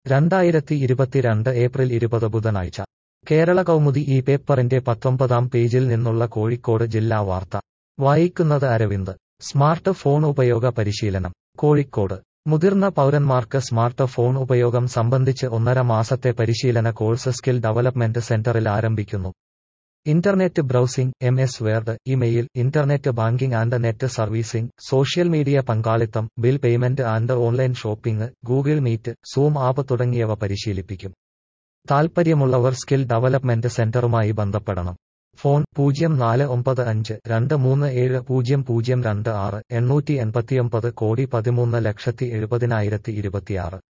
രണ്ടായിരത്തി ഇരുപത്തിരണ്ട് ഏപ്രിൽ ഇരുപത് ബുധനാഴ്ച കേരള കൗമുദി ഈ പേപ്പറിന്റെ പത്തൊമ്പതാം പേജിൽ നിന്നുള്ള കോഴിക്കോട് ജില്ലാ വാർത്ത വായിക്കുന്നത് അരവിന്ദ് സ്മാർട്ട് ഫോൺ ഉപയോഗ പരിശീലനം കോഴിക്കോട് മുതിർന്ന പൗരന്മാർക്ക് സ്മാർട്ട് ഫോൺ ഉപയോഗം സംബന്ധിച്ച് ഒന്നര മാസത്തെ പരിശീലന കോഴ്സ് സ്കിൽ ഡെവലപ്മെന്റ് സെന്ററിൽ ആരംഭിക്കുന്നു internet browsing M S Word email internet banking and net servicing social media പങ്കാളിത്തം bill payment and online shopping Google Meet Zoom app തുടങ്ങിയവ പരിശീലിപ്പിക്കും താൽപ്പര്യമുള്ളവർ സ്കിൽ ഡെവലപ്മെന്റ് സെന്ററുമായി ബന്ധപ്പെടണം ഫോൺ പൂജ്യം നാല് ഒമ്പത് അഞ്ച് രണ്ട് മൂന്ന് ഏഴ് പൂജ്യം പൂജ്യം രണ്ട് ആറ് എണ്ണൂറ്റി എൺപത്തിയൊമ്പത് കോടി പതിമൂന്ന് ലക്ഷത്തി എഴുപതിനായിരത്തി ഇരുപത്തിയാറ്